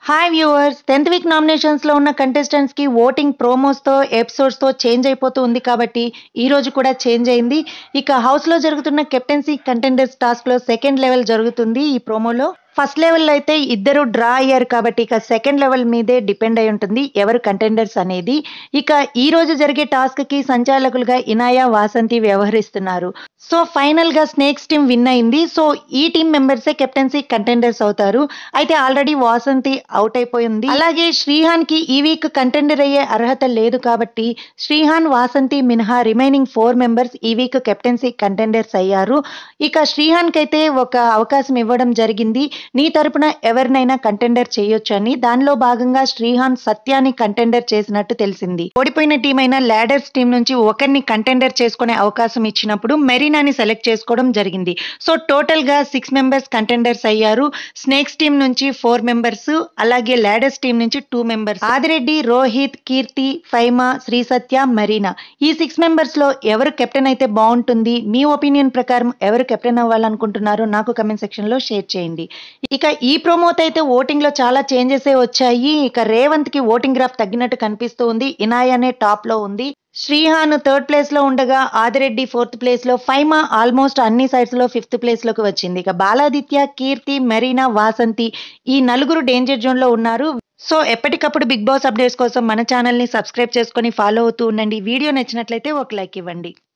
hi viewers tenth week nominations లో ఉన్న contestants కి ఓటింగ్ ప్రోమోస్ తో ఎపిసోడ్స్ తో చేంజ్ అయిపోతూ ఉంది కాబట్టి ఈ రోజు కూడా చేంజ్ అయింది ఇక హౌస్ లో జరుగుతున్న కెప్టెన్సీ కంటెండర్స్ టాస్క్ లో సెకండ్ లెవెల్ జరుగుతుంది ఈ ప్రోమోలో ఫస్ట్ లెవెల్ అయితే ఇద్దరు డ్రా అయ్యారు కాబట్టి ఇక సెకండ్ లెవెల్ మీదే డిపెండ్ అయి ఉంటుంది ఎవరు కంటెండర్స్ అనేది ఇక ఈ రోజు జరిగే టాస్క్ కి సంచాలకులుగా ఇనాయా వాసంతి వ్యవహరిస్తున్నారు సో ఫైనల్ గా స్నేక్స్ టీం విన్ అయింది సో ఈ టీం మెంబర్సే కెప్టెన్సీ కంటెండర్స్ అవుతారు అయితే ఆల్రెడీ వాసంతి అవుట్ అయిపోయింది అలాగే శ్రీహాన్ కి ఈ వీక్ కంటెండర్ అయ్యే అర్హత లేదు కాబట్టి శ్రీహాన్ వాసంతి మినహా రిమైనింగ్ ఫోర్ మెంబర్స్ ఈ వీక్ కెప్టెన్సీ కంటెండర్స్ అయ్యారు ఇక శ్రీహాన్ కి అయితే ఒక అవకాశం ఇవ్వడం జరిగింది నీ తరపున ఎవరినైనా కంటెండర్ చేయొచ్చు అని దానిలో భాగంగా శ్రీహాన్ సత్యాన్ని కంటెండర్ చేసినట్టు తెలిసింది ఓడిపోయిన టీం అయిన లాడర్స్ టీం నుంచి ఒకరిని కంటెండర్ చేసుకునే అవకాశం ఇచ్చినప్పుడు మెరీనాని సెలెక్ట్ చేసుకోవడం జరిగింది సో టోటల్ గా సిక్స్ మెంబర్స్ కంటెండర్స్ అయ్యారు స్నేక్స్ టీం నుంచి ఫోర్ మెంబర్స్ అలాగే లాడర్స్ టీం నుంచి టూ మెంబర్స్ ఆదిరెడ్డి రోహిత్ కీర్తి ఫైమా శ్రీ సత్య మరీనా ఈ సిక్స్ మెంబర్స్ లో ఎవరు కెప్టెన్ అయితే బాగుంటుంది మీ ఒపీనియన్ ప్రకారం ఎవరు కెప్టెన్ అవ్వాలనుకుంటున్నారో నాకు కమెంట్ సెక్షన్ లో షేర్ చేయండి ఇక ఈ ప్రోమోతో అయితే ఓటింగ్ లో చాలా చేంజెస్ వచ్చాయి ఇక రేవంత్ కి ఓటింగ్ గ్రాఫ్ తగ్గినట్టు కనిపిస్తూ ఉంది ఇనాయ్ అనే టాప్ లో ఉంది శ్రీహాన్ థర్డ్ ప్లేస్ లో ఉండగా ఆదిరెడ్డి ఫోర్త్ ప్లేస్ లో ఫైమా ఆల్మోస్ట్ అన్ని సైడ్స్ లో ఫిఫ్త్ ప్లేస్ లోకి వచ్చింది ఇక బాలాదిత్య కీర్తి మెరీనా వాసంతి ఈ నలుగురు డేంజర్ జోన్ లో ఉన్నారు సో ఎప్పటికప్పుడు బిగ్ బాస్ అప్డేట్స్ కోసం మన ఛానల్ ని సబ్స్క్రైబ్ చేసుకొని ఫాలో అవుతూ ఉండండి వీడియో నచ్చినట్లయితే ఒక లైక్ ఇవ్వండి